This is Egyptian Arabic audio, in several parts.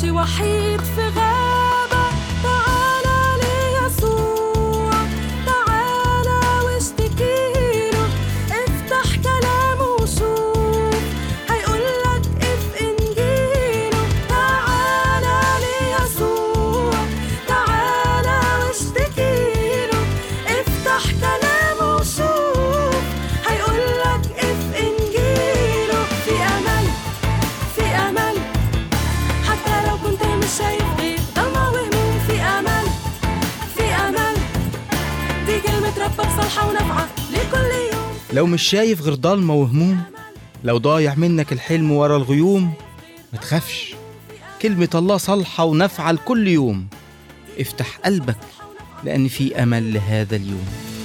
ماشي وحيد في غابة تعالى ليسوع تعالى واشتكيله افتح كلامه وشوف هيقولك اف انجيله تعالى ليسوع تعالى واشتكيله افتح كلامه وشوف هيقولك اف انجيله في امل في امل حتى لو كنت مش شايف غير ضلمة وهموم في امل في امل دي كلمة ربك صالحة ونافعة لكل يوم لو مش شايف غير ضلمة وهموم لو ضايع منك الحلم ورا الغيوم ما تخافش كلمة الله صالحة ونافعة لكل يوم افتح قلبك لأن في أمل لهذا اليوم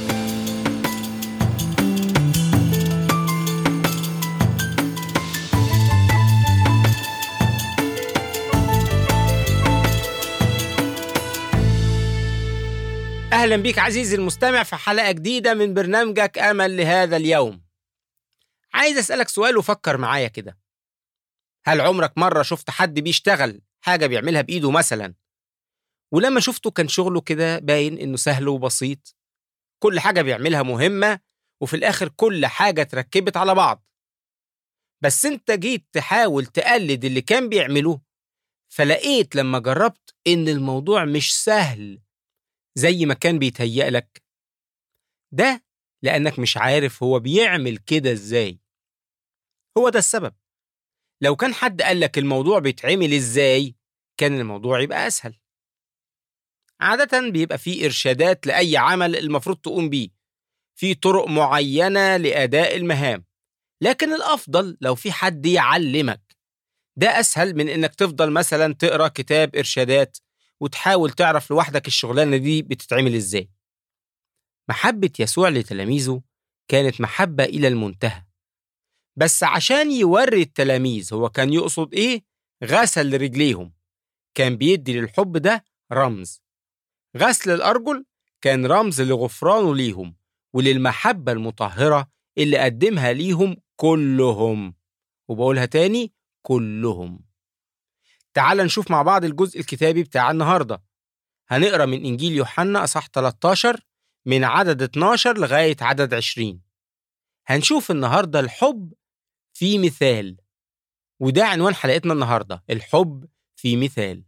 أهلا بيك عزيزي المستمع في حلقة جديدة من برنامجك أمل لهذا اليوم عايز أسألك سؤال وفكر معايا كده هل عمرك مرة شفت حد بيشتغل حاجة بيعملها بإيده مثلا ولما شفته كان شغله كده باين إنه سهل وبسيط كل حاجة بيعملها مهمة وفي الآخر كل حاجة اتركبت على بعض بس أنت جيت تحاول تقلد اللي كان بيعمله فلقيت لما جربت إن الموضوع مش سهل زي ما كان بيتهيأ لك ده لأنك مش عارف هو بيعمل كده إزاي هو ده السبب لو كان حد قالك الموضوع بيتعمل إزاي كان الموضوع يبقى أسهل عادة بيبقى فيه إرشادات لأي عمل المفروض تقوم بيه في طرق معينة لأداء المهام لكن الأفضل لو في حد يعلمك ده أسهل من إنك تفضل مثلا تقرأ كتاب إرشادات وتحاول تعرف لوحدك الشغلانة دي بتتعمل إزاي محبة يسوع لتلاميذه كانت محبة إلى المنتهى بس عشان يوري التلاميذ هو كان يقصد إيه غسل رجليهم كان بيدي للحب ده رمز غسل الأرجل كان رمز لغفرانه ليهم وللمحبة المطهرة اللي قدمها ليهم كلهم وبقولها تاني كلهم تعال نشوف مع بعض الجزء الكتابي بتاع النهاردة هنقرأ من إنجيل يوحنا أصح 13 من عدد 12 لغاية عدد 20 هنشوف النهاردة الحب في مثال وده عنوان حلقتنا النهاردة الحب في مثال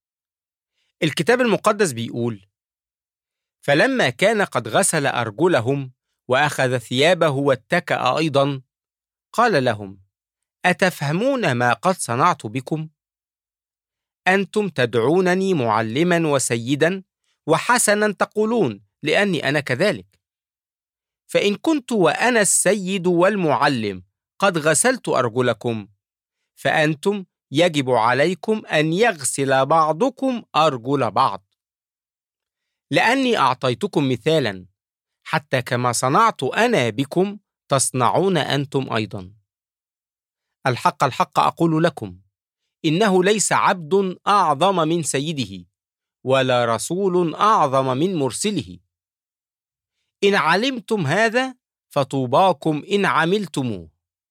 الكتاب المقدس بيقول فلما كان قد غسل أرجلهم وأخذ ثيابه واتكأ أيضا قال لهم أتفهمون ما قد صنعت بكم؟ أنتم تدعونني معلما وسيدا وحسنا تقولون لأني أنا كذلك فإن كنت وأنا السيد والمعلم قد غسلت أرجلكم فأنتم يجب عليكم أن يغسل بعضكم أرجل بعض لأني أعطيتكم مثالا حتى كما صنعت أنا بكم تصنعون أنتم أيضا الحق الحق أقول لكم إنه ليس عبد أعظم من سيده ولا رسول أعظم من مرسله إن علمتم هذا فطوباكم إن عملتموه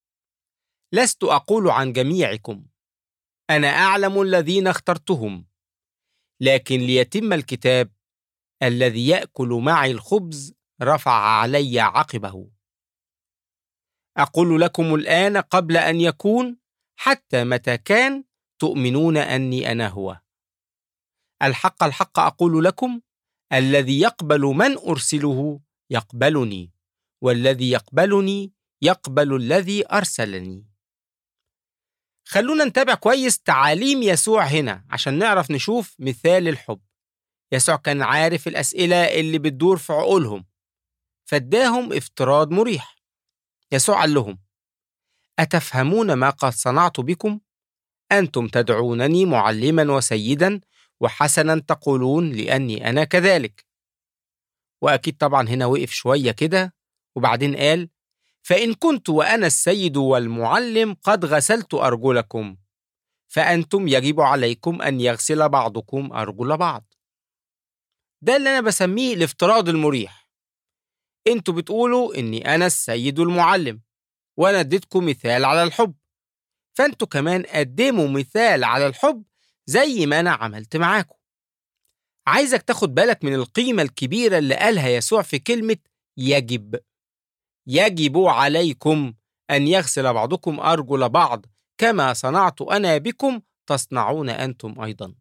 لست أقول عن جميعكم أنا أعلم الذين اخترتهم لكن ليتم الكتاب الذي يأكل معي الخبز رفع علي عقبه أقول لكم الآن قبل أن يكون حتى متى كان تؤمنون أني أنا هو الحق الحق أقول لكم الذي يقبل من أرسله يقبلني والذي يقبلني يقبل الذي أرسلني خلونا نتابع كويس تعاليم يسوع هنا عشان نعرف نشوف مثال الحب يسوع كان عارف الأسئلة اللي بتدور في عقولهم فاداهم افتراض مريح يسوع قال لهم أتفهمون ما قد صنعت بكم؟ أنتم تدعونني معلما وسيدا وحسنا تقولون لأني أنا كذلك وأكيد طبعا هنا وقف شوية كده وبعدين قال فإن كنت وأنا السيد والمعلم قد غسلت أرجلكم فأنتم يجب عليكم أن يغسل بعضكم أرجل بعض ده اللي أنا بسميه الافتراض المريح انتوا بتقولوا إني أنا السيد المعلم وأنا اديتكم مثال على الحب فانتوا كمان قدموا مثال على الحب زي ما أنا عملت معاكم عايزك تاخد بالك من القيمة الكبيرة اللي قالها يسوع في كلمة يجب يجب عليكم أن يغسل بعضكم أرجل بعض كما صنعت أنا بكم تصنعون أنتم أيضا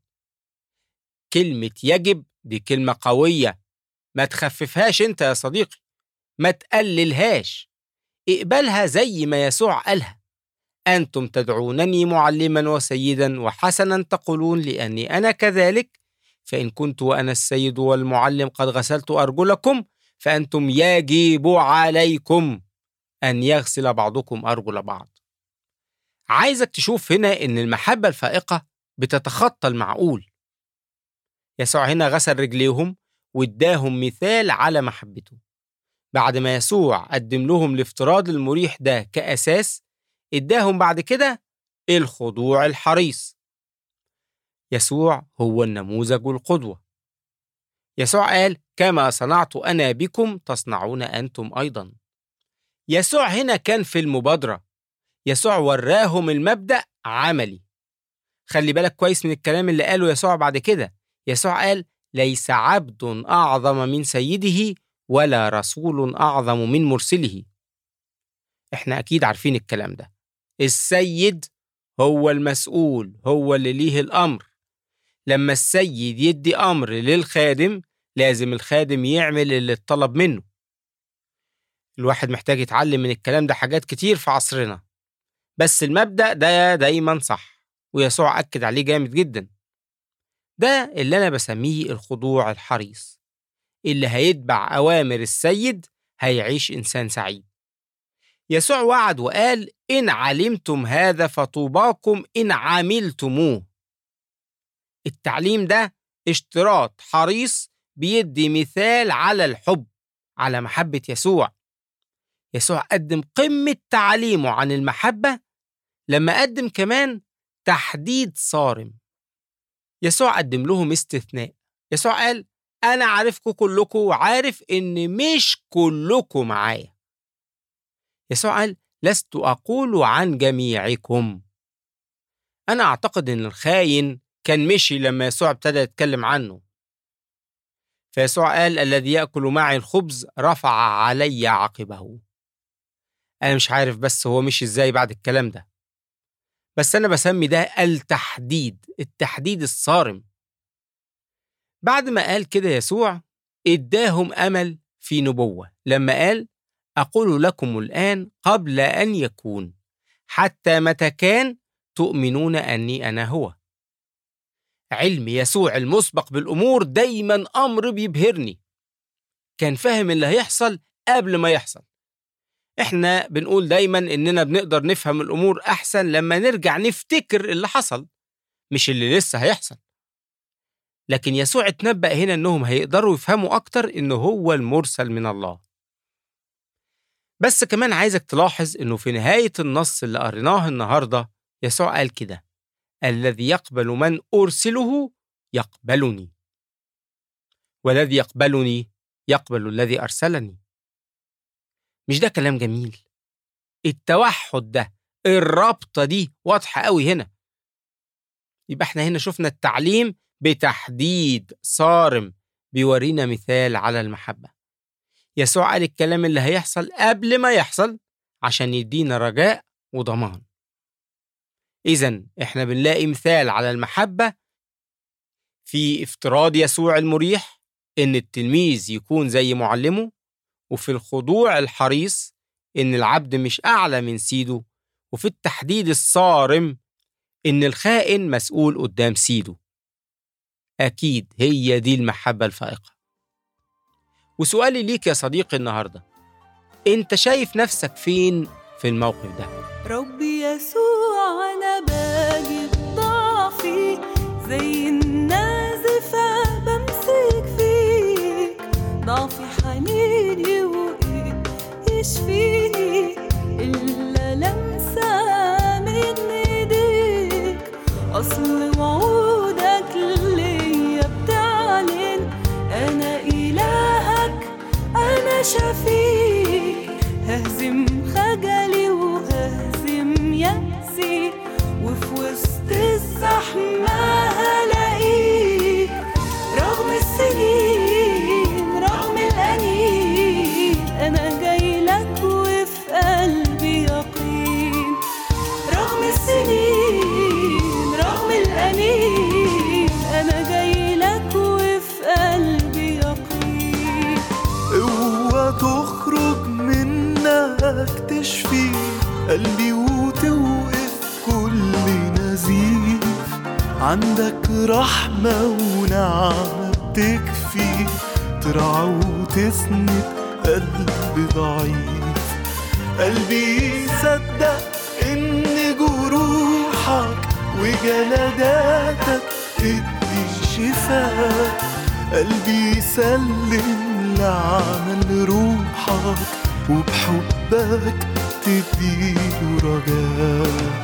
كلمة يجب دي كلمة قوية ما تخففهاش أنت يا صديقي ما تقللهاش اقبلها زي ما يسوع قالها أنتم تدعونني معلما وسيدا وحسنا تقولون لأني أنا كذلك فإن كنت وأنا السيد والمعلم قد غسلت أرجلكم فأنتم يجب عليكم أن يغسل بعضكم أرجل بعض عايزك تشوف هنا إن المحبة الفائقة بتتخطى المعقول يسوع هنا غسل رجليهم واداهم مثال على محبته بعد ما يسوع قدم لهم الافتراض المريح ده كأساس اداهم بعد كده الخضوع الحريص يسوع هو النموذج والقدوة يسوع قال كما صنعت أنا بكم تصنعون أنتم أيضا يسوع هنا كان في المبادرة يسوع وراهم المبدأ عملي خلي بالك كويس من الكلام اللي قاله يسوع بعد كده يسوع قال ليس عبد أعظم من سيده ولا رسول أعظم من مرسله احنا أكيد عارفين الكلام ده السيد هو المسؤول هو اللي ليه الأمر لما السيد يدي أمر للخادم لازم الخادم يعمل اللي اتطلب منه الواحد محتاج يتعلم من الكلام ده حاجات كتير في عصرنا بس المبدأ ده دايما صح ويسوع أكد عليه جامد جدا ده اللي أنا بسميه الخضوع الحريص اللي هيتبع أوامر السيد هيعيش إنسان سعيد يسوع وعد وقال إن علمتم هذا فطوباكم إن عملتموه التعليم ده اشتراط حريص بيدي مثال على الحب على محبة يسوع يسوع قدم قمة تعليمه عن المحبة لما قدم كمان تحديد صارم يسوع قدم لهم استثناء يسوع قال أنا عارفكم كلكم وعارف إن مش كلكم معايا يسوع قال لست أقول عن جميعكم أنا أعتقد إن الخاين كان مشي لما يسوع ابتدى يتكلم عنه فيسوع قال الذي يأكل معي الخبز رفع علي عقبه أنا مش عارف بس هو مشي إزاي بعد الكلام ده بس أنا بسمي ده التحديد التحديد الصارم بعد ما قال كده يسوع اداهم أمل في نبوة لما قال أقول لكم الآن قبل أن يكون حتى متى كان تؤمنون أني أنا هو علم يسوع المسبق بالأمور دايما أمر بيبهرني كان فاهم اللي هيحصل قبل ما يحصل احنا بنقول دايما اننا بنقدر نفهم الامور احسن لما نرجع نفتكر اللي حصل مش اللي لسه هيحصل لكن يسوع اتنبأ هنا انهم هيقدروا يفهموا اكتر انه هو المرسل من الله بس كمان عايزك تلاحظ انه في نهاية النص اللي قريناه النهاردة يسوع قال كده الذي يقبل من أرسله يقبلني والذي يقبلني يقبل الذي أرسلني مش ده كلام جميل التوحد ده الرابطة دي واضحة قوي هنا يبقى احنا هنا شفنا التعليم بتحديد صارم بيورينا مثال على المحبة يسوع قال الكلام اللي هيحصل قبل ما يحصل عشان يدينا رجاء وضمان إذا احنا بنلاقي مثال على المحبة في افتراض يسوع المريح إن التلميذ يكون زي معلمه وفي الخضوع الحريص إن العبد مش أعلى من سيده وفي التحديد الصارم إن الخائن مسؤول قدام سيده أكيد هي دي المحبة الفائقة وسؤالي ليك يا صديقي النهاردة أنت شايف نفسك فين في الموقف ده ربي يسوع أنا باجي بضعفي زي النازفة بمسك فيك ضعفي حنيني وإيه يشفيني إلا لمسة من إيديك أصل وعودك ليا بتعلن أنا إلهك أنا شفيك ههزم خجلي وههزم يأسي وفي وسط الزحمة السنين رغم الأنين أنا جاي لك وفي قلبي يقين قوة تخرج منك تشفي قلبي وتوقف كل نزيف عندك رحمة ونعمة بتكفي ترعى وتسند قلب ضعيف قلبي يصدق إن جروحك وجلداتك تدي شفاء قلبي يسلم لعمل روحك وبحبك تديله رجاء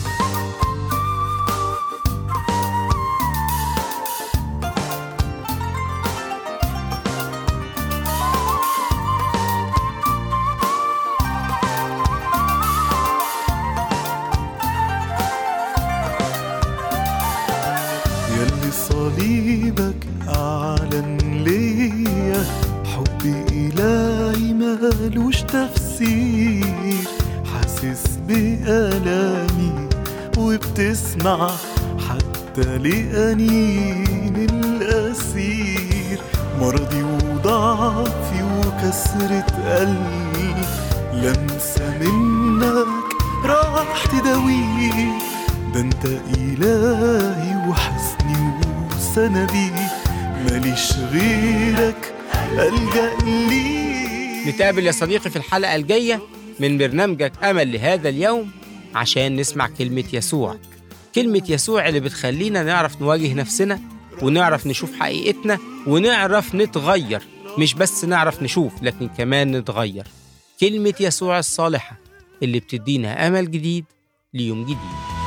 يلي صليبك أعلن ليا حب إلهي مالوش تفسير حاسس بألامي وبتسمع حتى لأنين الأسير مرضي وضعفي وكسرة قلبي لمسة منك راح تداويه ده انت إلهي وحسني وسندي ماليش غيرك ألجأ ليه نتقابل يا صديقي في الحلقة الجاية من برنامجك أمل لهذا اليوم عشان نسمع كلمة يسوع كلمة يسوع اللي بتخلينا نعرف نواجه نفسنا ونعرف نشوف حقيقتنا ونعرف نتغير مش بس نعرف نشوف لكن كمان نتغير كلمة يسوع الصالحة اللي بتدينا أمل جديد ليوم جديد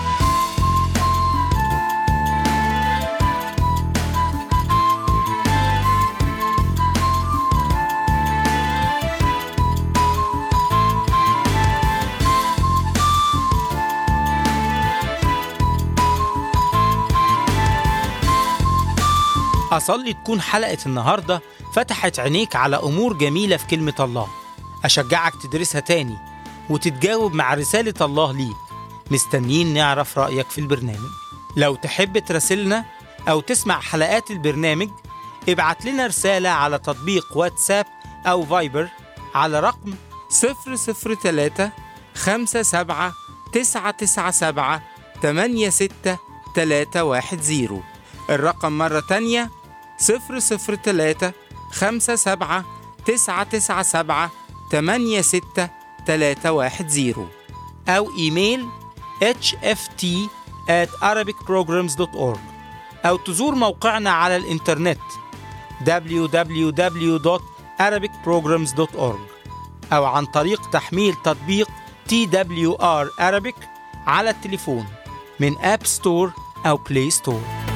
أصلي تكون حلقة النهاردة فتحت عينيك على أمور جميلة في كلمة الله أشجعك تدرسها تاني وتتجاوب مع رسالة الله ليك مستنيين نعرف رأيك في البرنامج لو تحب تراسلنا أو تسمع حلقات البرنامج ابعت لنا رسالة على تطبيق واتساب أو فايبر على رقم 003 57 997 86310 الرقم مرة تانية 003 57 997 86310 أو إيميل hft at arabicprograms.org أو تزور موقعنا على الإنترنت www.arabicprograms.org أو عن طريق تحميل تطبيق TWR Arabic على التليفون من أب ستور أو بلاي ستور